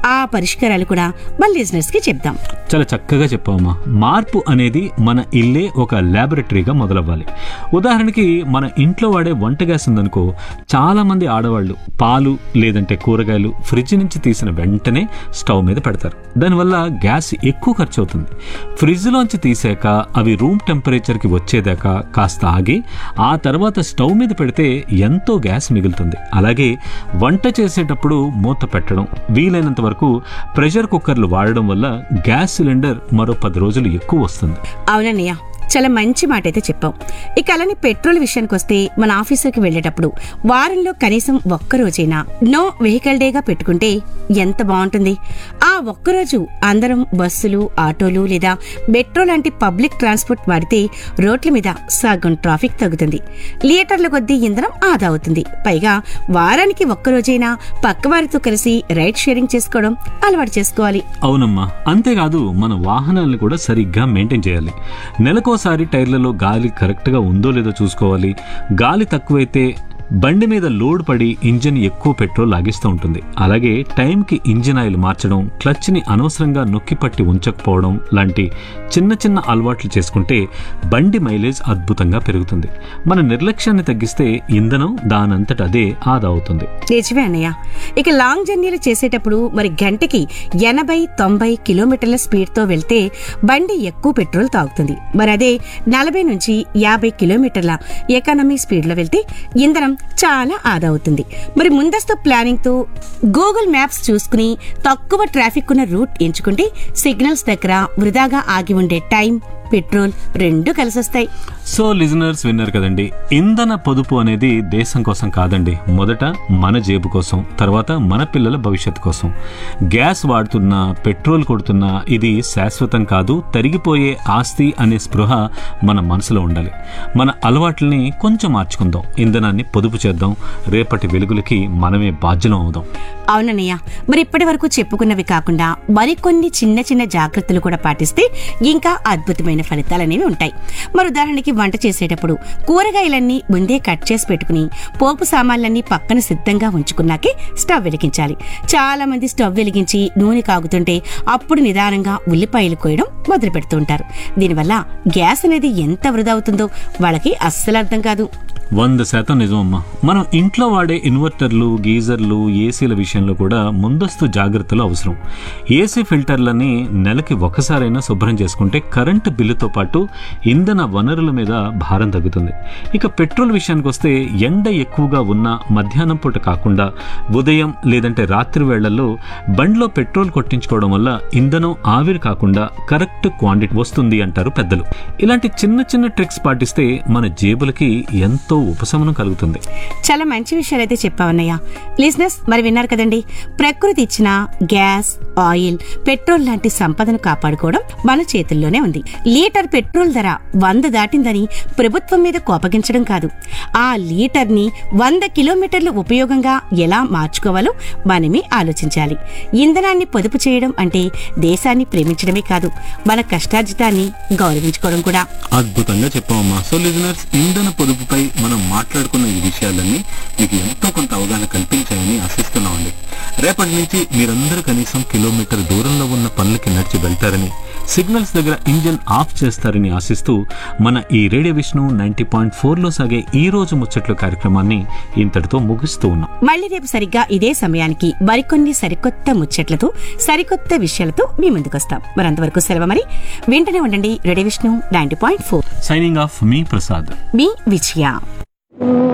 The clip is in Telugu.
ఆ పరిష్కారాలు కూడా మన లిజినెస్ కి చెప్దాం చాలా చక్కగా చెప్పావమ్మా మార్పు అనేది మన ఇల్లే ఒక ల్యాబొరేటరీగా మొదలవ్వాలి ఉదాహరణకి మన ఇంట్లో వాడే వంట గ్యాస్ ఉందనుకో చాలా మంది ఆడవాళ్ళు పాలు లేదంటే కూరగాయలు ఫ్రిడ్జ్ నుంచి తీసిన వెంటనే స్టవ్ మీద పెడతారు దానివల్ల గ్యాస్ ఎక్కువ ఖర్చు అవుతుంది ఫ్రిడ్జ్లోంచి తీసాక అవి రూమ్ టెంపరేచర్కి వచ్చేదాకా కాస్త ఆగి ఆ తర్వాత స్టవ్ మీద పెడితే ఎంతో గ్యాస్ మిగులుతుంది అలాగే వంట చేసేటప్పుడు మూత పెట్టడం వీలైనంత వరకు ప్రెషర్ కుక్కర్లు వాడడం వల్ల గ్యాస్ సిలిండర్ మరో పది రోజులు ఎక్కువ వస్తుంది అవునన్నయ్య చాలా మంచి మాట అయితే చెప్పావు ఇక అలానే పెట్రోల్ విషయానికి వస్తే మన ఆఫీసుకి వెళ్ళేటప్పుడు వారంలో కనీసం ఒక్క రోజైనా నో వెహికల్ డేగా పెట్టుకుంటే ఎంత బాగుంటుంది ఆ ఒక్కరోజు అందరం బస్సులు ఆటోలు లేదా మెట్రో లాంటి పబ్లిక్ ట్రాన్స్పోర్ట్ వాడితే రోడ్ల మీద సగం ట్రాఫిక్ తగ్గుతుంది లీటర్ల కొద్దీ ఇంధనం ఆదా అవుతుంది పైగా వారానికి ఒక్కరోజైనా పక్కవారితో కలిసి రైడ్ షేరింగ్ చేసుకోవడం అలవాటు చేసుకోవాలి అవునమ్మా అంతేకాదు మన వాహనాలను కూడా సరిగ్గా మెయింటైన్ చేయాలి నెలకోసారి టైర్లలో గాలి కరెక్ట్గా ఉందో లేదో చూసుకోవాలి గాలి తక్కువైతే బండి మీద లోడ్ పడి ఇంజిన్ ఎక్కువ పెట్రోల్ లాగిస్తూ ఉంటుంది అలాగే టైంకి ఇంజిన్ ఆయిల్ మార్చడం క్లచ్ని అనవసరంగా నొక్కి పట్టి ఉంచకపోవడం లాంటి చిన్న చిన్న అలవాట్లు చేసుకుంటే బండి మైలేజ్ అద్భుతంగా పెరుగుతుంది మన నిర్లక్ష్యాన్ని తగ్గిస్తే ఇంధనం దానంతట అదే ఆదా అవుతుంది నిజమే అన్నయ్య ఇక లాంగ్ జర్నీలు చేసేటప్పుడు మరి గంటకి ఎనభై తొంభై కిలోమీటర్ల స్పీడ్ తో వెళ్తే బండి ఎక్కువ పెట్రోల్ తాగుతుంది మరి అదే నలభై నుంచి యాభై కిలోమీటర్ల ఎకానమీ స్పీడ్ లో వెళ్తే ఇంధనం చాలా ఆదా అవుతుంది మరి ముందస్తు ప్లానింగ్ తో గూగుల్ మ్యాప్స్ చూసుకుని తక్కువ ట్రాఫిక్ ఉన్న రూట్ ఎంచుకుంటే సిగ్నల్స్ దగ్గర వృధాగా ఆగి ఉండే టైం పెట్రోల్ రెండు కలిసొస్తాయి సో లిజనర్స్ విన్నారు కదండి ఇంధన పొదుపు అనేది దేశం కోసం కాదండి మొదట మన జేబు కోసం తర్వాత మన పిల్లల భవిష్యత్తు కోసం గ్యాస్ వాడుతున్నా పెట్రోల్ కొడుతున్నా ఇది శాశ్వతం కాదు తరిగిపోయే ఆస్తి అనే స్పృహ మన మనసులో ఉండాలి మన అలవాట్లని కొంచెం మార్చుకుందాం ఇంధనాన్ని పొదుపు చేద్దాం రేపటి వెలుగులకి మనమే బాధ్యులం అవుదాం అవునన్నయ్య మరి ఇప్పటి వరకు చెప్పుకున్నవి కాకుండా మరికొన్ని చిన్న చిన్న జాగ్రత్తలు కూడా పాటిస్తే ఇంకా అద్భుతమైన ఫలితాలనేవి ఉంటాయి మరి ఉదాహరణకి వంట చేసేటప్పుడు కూరగాయలన్నీ ముందే కట్ చేసి పెట్టుకుని పోపు సామాన్లన్నీ పక్కన సిద్ధంగా ఉంచుకున్నాకే స్టవ్ వెలిగించాలి చాలా మంది స్టవ్ వెలిగించి నూనె కాగుతుంటే అప్పుడు నిదానంగా ఉల్లిపాయలు కోయడం మొదలు పెడుతుంటారు దీనివల్ల గ్యాస్ అనేది ఎంత వృధా అవుతుందో వాళ్ళకి అస్సలు అర్థం కాదు వంద శాతం నిజమమ్మా మనం ఇంట్లో వాడే ఇన్వర్టర్లు గీజర్లు ఏసీల విషయంలో కూడా ముందస్తు జాగ్రత్తలు అవసరం ఏసీ ఫిల్టర్లని నెలకి ఒకసారైనా శుభ్రం చేసుకుంటే కరెంటు బిల్లుతో పాటు ఇంధన వనరుల మీద భారం తగ్గుతుంది ఇక పెట్రోల్ విషయానికి వస్తే ఎండ ఎక్కువగా ఉన్న మధ్యాహ్నం పూట కాకుండా ఉదయం లేదంటే రాత్రి వేళల్లో బండ్లో పెట్రోల్ కొట్టించుకోవడం వల్ల ఇంధనం ఆవిరి కాకుండా కరెక్ట్ క్వాంటిటీ వస్తుంది అంటారు పెద్దలు ఇలాంటి చిన్న చిన్న ట్రిక్స్ పాటిస్తే మన జేబులకి ఎంతో ఉపశమనం కలుగుతుంది చాలా మంచి విషయాలు అయితే చెప్పావన్నయ్య లిజినెస్ మరి విన్నారు కదండి ప్రకృతి ఇచ్చిన గ్యాస్ ఆయిల్ పెట్రోల్ లాంటి సంపదను కాపాడుకోవడం మన చేతుల్లోనే ఉంది లీటర్ పెట్రోల్ ధర వంద దాటిందని ప్రభుత్వం మీద కోపగించడం కాదు ఆ లీటర్ ని వంద కిలోమీటర్లు ఉపయోగంగా ఎలా మార్చుకోవాలో మనమే ఆలోచించాలి ఇంధనాన్ని పొదుపు చేయడం అంటే దేశాన్ని ప్రేమించడమే కాదు మన కష్టార్జితాన్ని గౌరవించుకోవడం కూడా అద్భుతంగా చెప్పామమ్మా సో లిజనర్స్ ఇంధన పొదుపుపై మనం మాట్లాడుకున్న ఈ విషయాలన్నీ మీకు ఎంతో కొంత అవగాహన కల్పించాయని ఆశిస్తున్నామండి రేపటి నుంచి మీరందరూ కనీసం కిలోమీటర్ దూరంలో ఉన్న పనులకి నడిచి వెళ్తారని సిగ్నల్స్ దగ్గర ఇంజన్ ఆఫ్ చేస్తారని ఆశిస్తూ మన ఈ రేడియో విష్ణు నైన్టీ పాయింట్ ఫోర్లో సాగే ఈ రోజు ముచ్చట్లు కార్యక్రమాన్ని ఇంతటితో ముగిస్తూ ఉన్నాం మళ్ళీ రేపు సరిగ్గా ఇదే సమయానికి మరికొన్ని సరికొత్త ముచ్చట్లతో సరికొత్త విషయాలతో మీ ముందుకొస్తాం మరంతవరకు సెలవు మరి వెంటనే ఉండండి ready Vishnu ninety point four signing off మీ ప్రసాద్ మీ విజయ